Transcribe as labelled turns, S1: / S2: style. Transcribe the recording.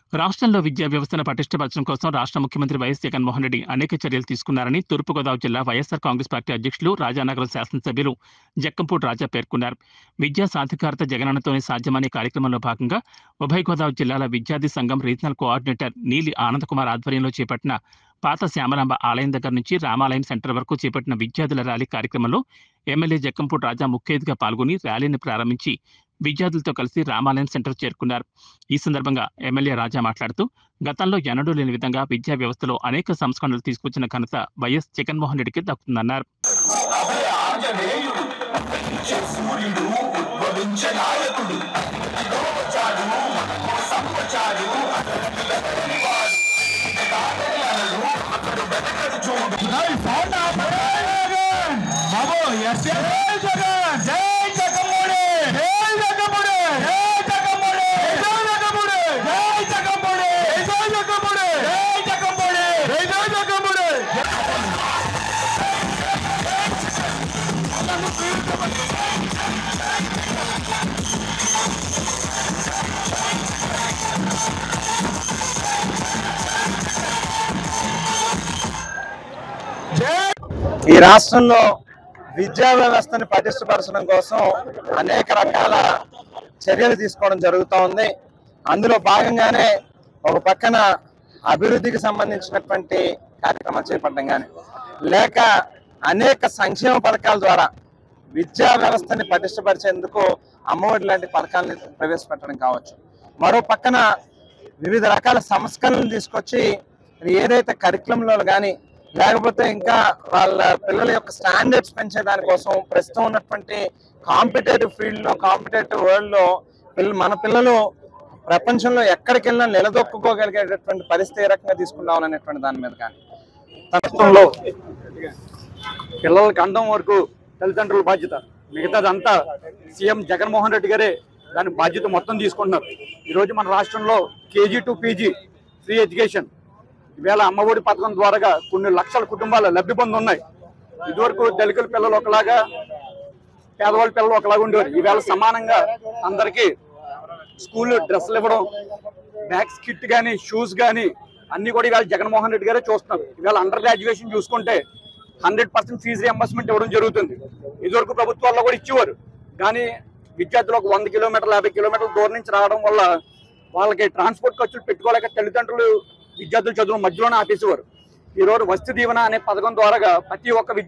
S1: రాష్ట్రంలో విద్యా వ్యవస్థను పటిష్టపరచడం కోసం రాష్ట్ర ముఖ్యమంత్రి వైఎస్ జగన్మోహన్ రెడ్డి అనేక చర్యలు తీసుకున్నారని తూర్పుగోదావరి జిల్లా వైఎస్సార్ కాంగ్రెస్ పార్టీ అధ్యక్షులు రాజానగరం శాసనసభ్యులు జక్కంపూడి రాజా పేర్కొన్నారు విద్యా సాధికారత జగనన్నతోనే సాధ్యమనే కార్యక్రమంలో భాగంగా ఉభయ గోదావరి జిల్లాల విద్యార్థి సంఘం రీజనల్ కోఆర్డినేటర్ నీలి ఆనందకుమార్ ఆధ్వర్యంలో చేపట్టిన పాత శ్యామలాంబ ఆలయం దగ్గర నుంచి రామాలయం సెంటర్ వరకు చేపట్టిన విద్యార్థుల ర్యాలీ కార్యక్రమంలో ఎమ్మెల్యే జక్కంపూడి రాజా ముఖ్య అతిథిగా పాల్గొని ర్యాలీని ప్రారంభించి విద్యార్థులతో కలిసి రామాలయం సెంటర్ చేరుకున్నారు ఈ సందర్భంగా ఎమ్మెల్యే రాజా మాట్లాడుతూ గతంలో ఎన్నడూ లేని విధంగా విద్యా వ్యవస్థలో అనేక సంస్కరణలు తీసుకొచ్చిన ఘనత వైఎస్ జగన్మోహన్ రెడ్డికి దక్కుతుందన్నారు
S2: ఆంజనేయుడు ఉదయించే సూర్యుడు ఉద్భవించే నాయకుడు ఇదిగో వచ్చాడు మనకు సంపచాడు అతడు వెనకడు చూడు
S3: ఈ రాష్ట్రంలో విద్యా వ్యవస్థని పటిష్టపరచడం కోసం అనేక రకాల చర్యలు తీసుకోవడం జరుగుతూ ఉంది అందులో భాగంగానే ఒక పక్కన అభివృద్ధికి సంబంధించినటువంటి కార్యక్రమాలు చేపట్టడం కానీ లేక అనేక సంక్షేమ పథకాల ద్వారా విద్యా వ్యవస్థని పటిష్టపరిచేందుకు అమ్మఒడి లాంటి పథకాలను ప్రవేశపెట్టడం కావచ్చు మరో పక్కన వివిధ రకాల సంస్కరణలు తీసుకొచ్చి ఏదైతే కరికులంలో కానీ లేకపోతే ఇంకా వాళ్ళ పిల్లల యొక్క స్టాండర్డ్స్ పెంచే దానికోసం ప్రస్తుతం ఉన్నటువంటి కాంపిటేటివ్ ఫీల్డ్ లో కాంపిటేటివ్ వరల్డ్ లో పిల్ల మన పిల్లలు ప్రపంచంలో ఎక్కడికి వెళ్ళినా నిలదొక్కుకోగలిగేటటువంటి పరిస్థితి ఏ రకంగా తీసుకుందాం అనేటువంటి దాని మీద కానీ
S4: రాష్ట్రంలో పిల్లలకి అందం వరకు తల్లిదండ్రుల బాధ్యత మిగతాదంతా సీఎం జగన్మోహన్ రెడ్డి గారే దాని బాధ్యత మొత్తం తీసుకుంటున్నారు ఈరోజు మన రాష్ట్రంలో KG to PG free education ఈవేళ అమ్మఒడి పథకం ద్వారా కొన్ని లక్షల కుటుంబాలు లబ్ధి పొంది ఉన్నాయి ఇదివరకు దళితుల పిల్లలు ఒకలాగా పేదవాళ్ళ పిల్లలు ఒకలాగా ఉండేవారు ఈవేళ సమానంగా అందరికీ స్కూల్ డ్రెస్సులు ఇవ్వడం బ్యాగ్స్ కిట్ కానీ షూస్ కానీ అన్ని కూడా ఇవాళ జగన్మోహన్ రెడ్డి గారే చూస్తున్నారు ఇవాళ అండర్ గ్రాడ్యుయేషన్ చూసుకుంటే హండ్రెడ్ పర్సెంట్ ఫీజు రియంబర్స్మెంట్ ఇవ్వడం జరుగుతుంది ఇదివరకు ప్రభుత్వాల్లో కూడా ఇచ్చేవారు కానీ విద్యార్థులు ఒక వంద కిలోమీటర్లు యాభై కిలోమీటర్ల దూరం నుంచి రావడం వల్ల వాళ్ళకి ట్రాన్స్పోర్ట్ ఖర్చులు పెట్టుకోలేక తల్లిదండ్రులు విద్యార్థులు చదువు మధ్యలోనే ఆపేసేవారు ఈ రోజు వస్తు దీవెన అనే పథకం ద్వారా ప్రతి ఒక్క విద్య